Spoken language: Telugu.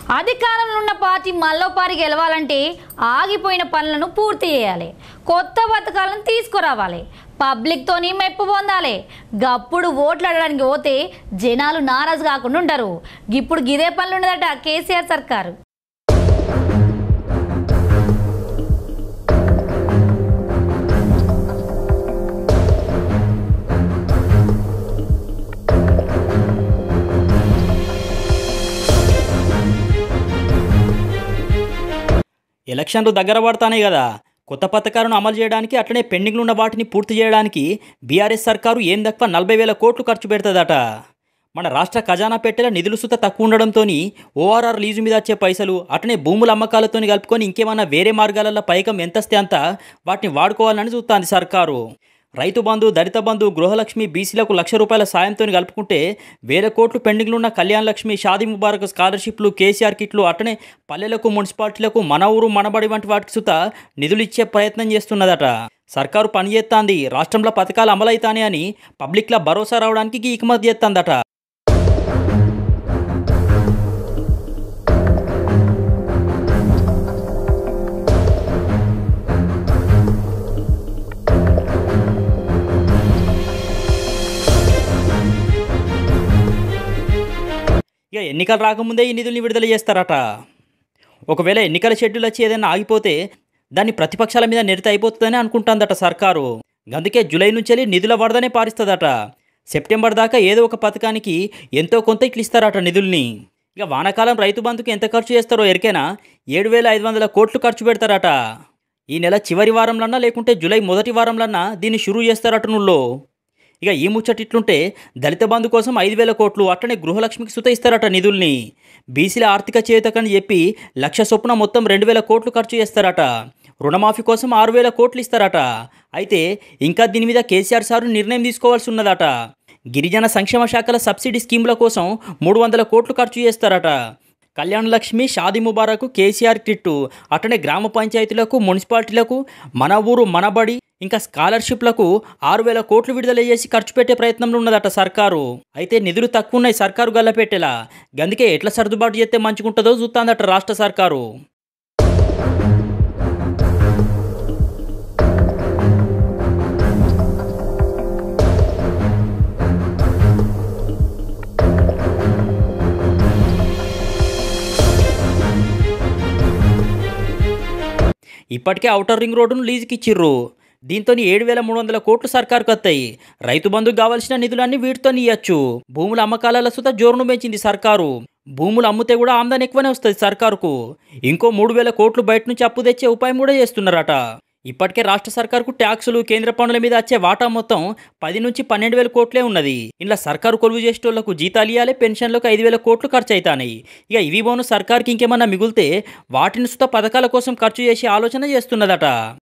అధికారంలో ఉన్న పార్టీ మళ్ళోపారి గెలవాలంటే ఆగిపోయిన పనులను పూర్తి చేయాలి కొత్త పథకాలను తీసుకురావాలి పబ్లిక్తోని మెప్పు పొందాలి గప్పుడు ఓట్లు అడగడానికి పోతే జనాలు నారాజు కాకుండా ఉంటారు ఇప్పుడు గిదే పనులు ఉన్నదట కేసీఆర్ సర్కారు ఎలక్షన్లు దగ్గర పడతానే కదా కొత్త పథకాలను అమలు చేయడానికి అట్లనే పెండింగ్లో ఉన్న వాటిని పూర్తి చేయడానికి బీఆర్ఎస్ సర్కారు ఏం తక్కువ నలభై వేల కోట్లు ఖర్చు పెడుతుందట మన రాష్ట్ర ఖజానా పెట్టెల నిధులు సుత తక్కువ ఉండడంతో ఓఆర్ఆర్ లీజు మీద వచ్చే పైసలు అట్లనే భూముల అమ్మకాలతో కలుపుకొని ఇంకేమన్నా వేరే మార్గాలలో పైకం ఎంతస్తే అంత వాటిని వాడుకోవాలని చూస్తుంది సర్కారు రైతు బంధు దళిత బంధు గృహలక్ష్మి బీసీలకు లక్ష రూపాయల సాయంతో కలుపుకుంటే వేల కోట్లు పెండింగ్లో ఉన్న కళ్యాణ్ లక్ష్మి షాదీ ముబారక్ స్కాలర్షిప్లు కేసీఆర్ కిట్లు అట్లనే పల్లెలకు మున్సిపాలిటీలకు మన ఊరు మనబడి వంటి వాటికి సుత నిధులు ఇచ్చే ప్రయత్నం చేస్తున్నదట సర్కారు పనిచేస్తాంది రాష్ట్రంలో పథకాలు అమలవుతానే అని పబ్లిక్లో భరోసా రావడానికి ఈ ఇకమతి చేస్తుందట ఇక ఎన్నికలు రాకముందే ఈ నిధుల్ని విడుదల చేస్తారట ఒకవేళ ఎన్నికల షెడ్యూల్ వచ్చి ఏదైనా ఆగిపోతే దాన్ని ప్రతిపక్షాల మీద నెరిత అయిపోతుందని అనుకుంటుందట సర్కారు అందుకే జూలై నుంచి వెళ్ళి నిధుల వరదనే పారిస్తుందట సెప్టెంబర్ దాకా ఏదో ఒక పథకానికి ఎంతో కొంత ఇట్లు ఇస్తారట నిధుల్ని ఇక వానాకాలం రైతు బంధుకు ఎంత ఖర్చు చేస్తారో ఎరికైనా ఏడు వేల ఐదు వందల కోట్లు ఖర్చు పెడతారట ఈ నెల చివరి వారంలన్నా లేకుంటే జూలై మొదటి వారంలన్నా దీన్ని షురూ చేస్తారట నుల్లో ఇక ఈ ముచ్చట ఇట్లుంటే దళిత బంధు కోసం ఐదు వేల కోట్లు అట్లనే గృహలక్ష్మికి సుత ఇస్తారట నిధుల్ని బీసీల ఆర్థిక చేతకని చెప్పి లక్ష చొప్పున మొత్తం రెండు వేల కోట్లు ఖర్చు చేస్తారట రుణమాఫీ కోసం ఆరు వేల కోట్లు ఇస్తారట అయితే ఇంకా దీని మీద కేసీఆర్ సారు నిర్ణయం తీసుకోవాల్సి ఉన్నదట గిరిజన సంక్షేమ శాఖల సబ్సిడీ స్కీముల కోసం మూడు వందల కోట్లు ఖర్చు చేస్తారట కళ్యాణ లక్ష్మి షాదీ ముబారక్ కేసీఆర్ కిట్టు అట్లనే గ్రామ పంచాయతీలకు మున్సిపాలిటీలకు మన ఊరు మనబడి ఇంకా స్కాలర్షిప్లకు ఆరు వేల కోట్లు విడుదల చేసి ఖర్చు పెట్టే ప్రయత్నంలో ఉన్నదట సర్కారు అయితే నిధులు తక్కువ ఉన్నాయి సర్కారు గల్లపెట్టేలా గందుకే ఎట్లా సర్దుబాటు చేస్తే మంచిగుంటుందో చూస్తాందట రాష్ట్ర సర్కారు ఇప్పటికే ఔటర్ రింగ్ రోడ్డును లీజుకి ఇచ్చిర్రు దీంతో ఏడు వేల మూడు వందల కోట్లు సర్కారుకు వస్తాయి రైతు బంధుకు కావాల్సిన నిధులన్నీ వీటితో ఇయ్యచ్చు భూముల అమ్మకాల సుత జోరును పెంచింది సర్కారు భూములు అమ్మితే కూడా ఆమ్దాని ఎక్కువనే వస్తుంది సర్కారుకు ఇంకో మూడు వేల కోట్లు బయట నుంచి అప్పు తెచ్చే ఉపాయం కూడా చేస్తున్నారట ఇప్పటికే రాష్ట్ర సర్కారుకు ట్యాక్సులు కేంద్ర పన్నుల మీద వచ్చే వాటా మొత్తం పది నుంచి పన్నెండు వేల కోట్లే ఉన్నది ఇలా సర్కారు కొలువు చేసేటోళ్లకు జీతాలు ఇవ్వాలి పెన్షన్లకు ఐదు వేల కోట్లు ఖర్చు అవుతాయి ఇక ఇవి బోను సర్కార్కి ఇంకేమన్నా మిగిలితే వాటిని సుత పథకాల కోసం ఖర్చు చేసే ఆలోచన చేస్తున్నదట